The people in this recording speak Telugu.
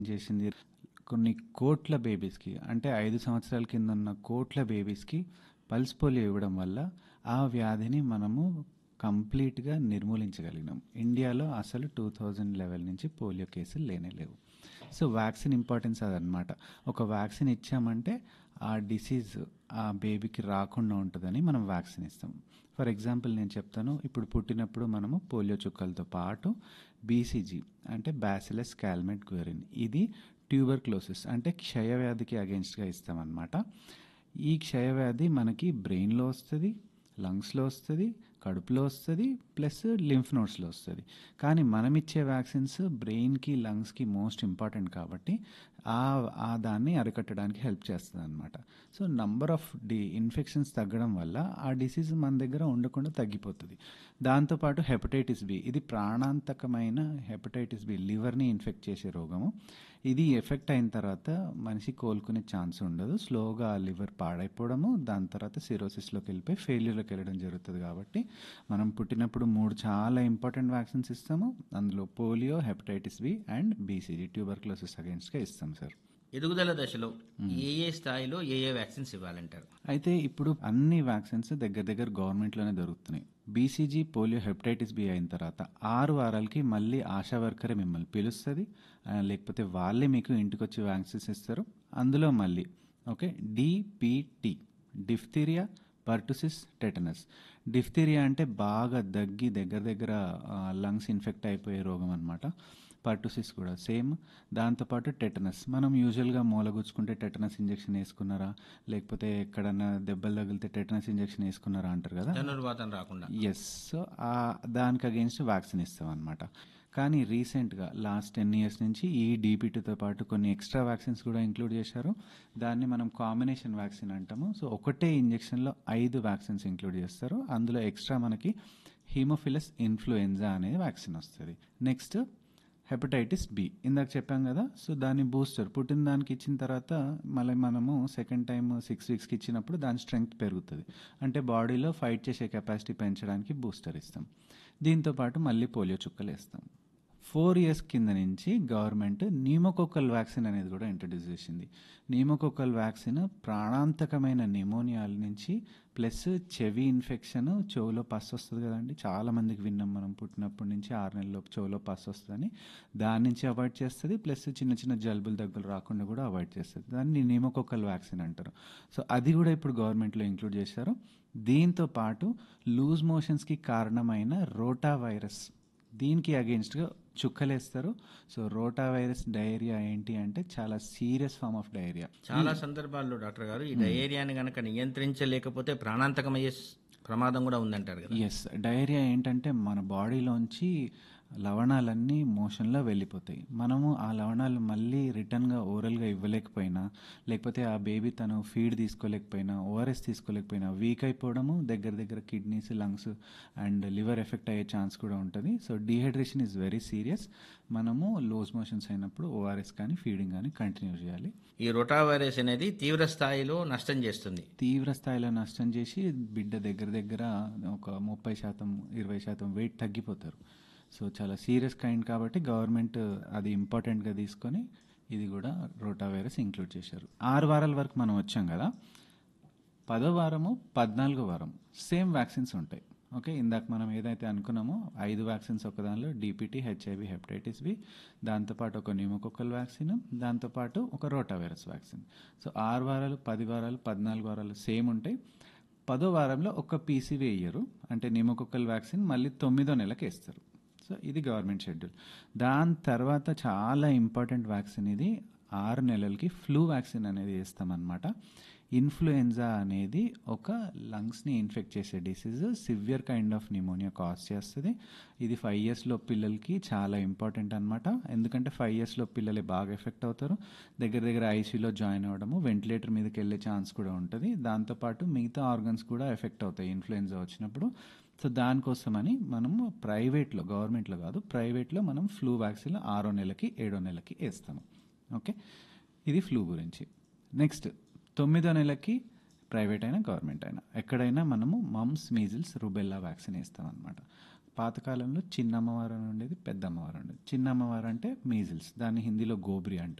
చేసింది కొన్ని కోట్ల బేబీస్‌కి అంటే 5 సంవత్సరాల కింద ఉన్న కోట్ల బేబీస్‌కి పల్స్ పోలియో ఇవ్వడం వల్ల ఆ వ్యాధిని మనము కంప్లీట్‌గా నిర్మూలించగలిగినాం. ఇండియాలో అసలు 2011 నుంచి పోలియో కేసులు లేనే లేవు. సో, వ్యాక్సిన్ ఇంపార్టెన్స్ అదనమాట. ఒక వ్యాక్సిన్ ఇచ్చామంటే ఆ డిసీజ్ ఆ బేబీకి రాకుండా ఉంటదని మనం వ్యాక్సిన్ ఇస్తాం. ఫర్ ఎగ్జాంపుల్ నేను చెప్తాను. ఇప్పుడు పుట్టినప్పుడు మనము పోలియో చుక్కలతో పాటు బీసీజీ అంటే బాసిల్లస్ కాల్మెట్ గ్యూరిన్ ఇది ట్యూబర్క్లోసిస్ అంటే క్షయవ్యాధికి అగెయిన్స్ట్‌గా ఇస్తామనమాట. ఈ క్షయవ్యాధి మనకి బ్రెయిన్‌లో వస్తది, లంగ్స్‌లో వస్తది, కడుపులో వస్తది, ప్లస్ లింఫ్ నోడ్స్‌లో వస్తది. కానీ మనమిచ్చే వ్యాక్సిన్స్ బ్రెయిన్‌కి, లంగ్స్‌కి మోస్ట్ ఇంపార్టెంట్ కాబట్టి ఆహ్, ఆ దాన్ని అరికట్టడానికి హెల్ప్ చేస్తదనమాట. So, number of the infections తగ్గడం వల్ల ఆ డిసీజ్ మన దగ్గర ఉండకుండా తగ్గిపోతది. దాంతో పాటు హెపటైటిస్ బి ఇది ప్రాణాంతకమైన హెపటైటిస్ బి లివర్‌ని ఇన్ఫెక్ట్ చేసే రోగము. ఇది ఎఫెక్ట్ అయిన తర్వాత మనిషి కోలుకునే ఛాన్స్ ఉండదు. స్లోగా ఆ లివర్ పాడైపోవడము, దాని తర్వాత సిరోసిస్‌లోకి వెళ్ళిపోయి ఫెయిల్యూర్‌లోకి వెళ్ళడం జరుగుతది కాబట్టి మనం పుట్టినప్పుడు 3 చాలా ఇంపార్టెంట్ వ్యాక్సిన్స్ ఇస్తాము. అందులో polio, hepatitis B and BCG tuberculosis అగెయిన్స్ట్‌గా ఇస్తాం సార్. ఎదుగుదల దశలో ఏ ఏ స్థాయిలో ఏ ఏ వ్యాక్సిన్స్ ఇవ్వాలంటారు? అయితే ఇప్పుడు అన్ని వ్యాక్సిన్స్ దగ్గర దగ్గర గవర్నమెంట్‌లోనే దొరుకుతున్నాయి. బీసీజీ, పోలియో, హెపటైటిస్ బి అయిన తర్వాత 6 వారాలకి మళ్ళీ ఆశా వర్కరే మిమ్మల్ని పిలుస్తది. ఆహ్, లేకపోతే వాళ్ళే మీకు ఇంటికొచ్చి వ్యాక్సిన్స్ ఇస్తారు. అందులో మళ్ళీ okay. DPT diphtheria, pertussis, tetanus. Diphtheria అంటే బాగా దగ్గి దగ్గర దగ్గర ఆహ్, లంగ్స్ ఇన్ఫెక్ట్ అయిపోయే రోగం అనమాట. పర్టుసిస్ కూడా సేమ్. దాంతో పాటు టెటనస్. మనం యూజువల్‌గా మూలగుచ్చుకుంటే టెటనస్ ఇంజెక్షన్ ఏసుకున్నారా? లేకపోతే ఎక్కడన్నా దెబ్బలు తగిలితే టెటనస్ ఇంజెక్షన్ ఏసుకున్నారా అంటారు కదా! ధనుర్వాతం రాకుండా. యెస్. సో, ఆహ్, దానికి అగెయిన్స్ట్ వ్యాక్సిన్ ఇస్తామనమాట. కానీ రీసెంట్‌గా లాస్ట్ 10 ఇయర్స్ నుంచి ఈ డీపీటీతో పాటు కొన్ని ఎక్స్‌ట్రా వ్యాక్సిన్స్ కూడా ఇంక్లూడ్ చేశారు. దాన్ని మనం కాంబినేషన్ వ్యాక్సిన్ అంటాము. సో, ఒకటే ఇంజెక్షన్‌లో 5 వ్యాక్సిన్స్ ఇంక్లూడ్ చేస్తారు. అందులో ఎక్స్‌ట్రా మనకి హిమోఫిలస్ ఇన్‌ఫ్లుయెన్జా అనే వ్యాక్సిన్ వస్తది. Next hepatitis B. ఇందాక చెప్పాం కదా! సో, దాని బూస్టర్ పుట్టిన దానికి ఇచ్చిన తర్వాత మళ్ళీ మనము సెకండ్ టైమ్ 6 వీక్స్‌కి ఇచ్చినప్పుడు దాని స్ట్రెంగ్త్ పెరుగుతది. అంటే బాడీలో ఫైట్ చేసే కెపాసిటీ పెంచడానికి బూస్టర్ ఇస్తాం. దీంతో పాటు మళ్ళీ పోలియో చుక్కలేస్తాం. 4 ఇయర్స్ కింద నుంచి గవర్నమెంట్ న్యూమోకోకల్ వ్యాక్సిన్ అనేది కూడా ఇంట్రొడ్యూస్ చేసింది. న్యూమోకోకల్ వ్యాక్సిన్ ప్రాణాంతకమైన న్యూమోనియాల నుంచి ప్లస్ చెవి ఇన్ఫెక్షన్ చెవులో పస్ వస్తది కదండీ! చాలా మందికి విన్నాం మనం పుట్టినప్పటి నుంచి 6 నెలల్లోపు చెవులో పస్ వస్తదని. దాని నుంచి అవాయిడ్ చేస్తది. ప్లస్ చిన్న చిన్న జలుబులు, దగ్గులు రాకుండా కూడా అవాయిడ్ చేస్తది. దాన్ని న్యూమోకోకల్ వ్యాక్సిన్ అంటారు. సో, అది కూడా ఇప్పుడు గవర్నమెంట్‌లో ఇంక్లూడ్ చేశారు. దీంతో పాటు లూజ్ మోషన్స్‌కి కారణమైన రోటా వైరస్ దీనికి అగెయిన్స్ట్‌గా చుక్కలేస్తారు. సో, రోటా వైరస్ డయేరియా ఏంటి అంటే చాలా సీరియస్ ఫార్మ్ ఆఫ్ డయేరియా. చాలా సందర్భాల్లో డాక్టర్ గారు ఈ డయేరియాని గనక నియంత్రించలేకపోతే ప్రాణాంతకమయ్యే స్ ప్రమాదం కూడా ఉందంటారు కదా! యెస్. డయేరియా ఏంటంటే మన బాడీలోంచి లవణాలన్నీ మోషన్‌లో వెళ్ళిపోతాయి. మనము ఆ లవణాలు మళ్ళీ రిటర్న్‌గా ఓరల్‌గా ఇవ్వలేకపోయినా, లేకపోతే ఆ బేబీ తను ఫీడ్ తీసుకోలేకపోయినా, ఓఆర్ఎస్ తీసుకోలేకపోయినా వీక్ అయిపోవడము, దగ్గర దగ్గర kidneys, lungs and liver effect అయ్యే ఛాన్స్ కూడా ఉంటది. So, dehydration is very serious. మనము లూజ్ మోషన్స్ అయినప్పుడు ఓఆర్ఎస్ కానీ, ఫీడింగ్ గానీ కంటిన్యూ చేయాలి. ఈ రోటా వైరస్ అనేది తీవ్ర స్థాయిలో నష్టం చేస్తుంది. తీవ్ర స్థాయిలో నష్టం చేసి బిడ్డ దగ్గర దగ్గర ఒక 30% 20% వెయిట్ తగ్గిపోతారు. సో, చాలా సీరియస్ కైండ్ కాబట్టి గవర్నమెంట్ అది ఇంపార్టెంట్‌గా తీసుకొని ఇది కూడా రోటా వైరస్ ఇంక్లూడ్ చేశారు. 6 వారాల వరకు మనం వచ్చాం కదా! పదో వారము, 14 వారం సేమ్ వ్యాక్సిన్స్ ఉంటాయి. ఓకే. ఇందాక మనం ఏదైతే అనుకున్నామో 5 వ్యాక్సిన్స్ ఒక దానిలో డీపీటీ, హెచ్ఐవి, హెపటైటిస్ బి, దాంతో పాటు ఒక న్యూమోకోకల్ వ్యాక్సిన్, దాంతో పాటు ఒక రోటా వైరస్ వ్యాక్సిన్. సో, 6 వారాలు, 10 వారాలు, 14 వారాలు సేమ్ ఉంటాయి. పదో వారంలో ఒక పీసీవీ ఎయ్యరు. అంటే న్యూమోకోకల్ వ్యాక్సిన్ మళ్ళీ తొమ్మిదో నెలకేస్తారు. సో, ఇది గవర్నమెంట్ షెడ్యూల్. దాని తర్వాత చాలా ఇంపార్టెంట్ వ్యాక్సిన్ ఇది 6 నెలలకి ఫ్లూ వ్యాక్సిన్ అనేది ఏస్తామనమాట. ఇన్‌ఫ్లుయెన్జా అనేది ఒక లంగ్స్‌ని ఇన్ఫెక్ట్ చేసే disease. Severe kind of pneumonia cause చేస్తది. ఇది 5 ఇయర్స్‌లో పిల్లలకి చాలా ఇంపార్టెంట్ అనమాట. ఎందుకంటే 5 ఇయర్స్‌లో పిల్లలే బాగా ఎఫెక్ట్ అవుతారు. దగ్గర దగ్గర ఐసీయూలో జాయిన్ అవ్వడము, వెంటిలేటర్ మీదకెళ్ళే ఛాన్స్ కూడా ఉంటది. దాంతో పాటు మిగతా ఆర్గన్స్ కూడా ఎఫెక్ట్ అవుతాయి ఇన్‌ఫ్లుయెన్జా వచ్చినప్పుడు. సో, దానికోసమని మనము ప్రైవేట్‌లో గవర్నమెంట్‌లో కాదు ప్రైవేట్‌లో మనం ఫ్లూ వ్యాక్సిన్ ఆరో నెలకి, ఏడో నెలకి ఏస్తాము. ఓకే. ఇది ఫ్లూ గురించి. నెక్స్ట్ తొమ్మిదో నెలకి ప్రైవేట్ అయినా, గవర్నమెంట్ అయినా ఎక్కడైనా మనము మమ్స్, మీజిల్స్, రుబెల్లా వ్యాక్సిన్ ఏస్తామనమాట. పాతకాలంలో చిన్న అమ్మవారు అని ఉండేది పెద్ద అమ్మవారు ఉండేది చిన్న అమ్మవారు అంటే మీజిల్స్ దాన్ని హిందీలో గోబ్రి అంటారు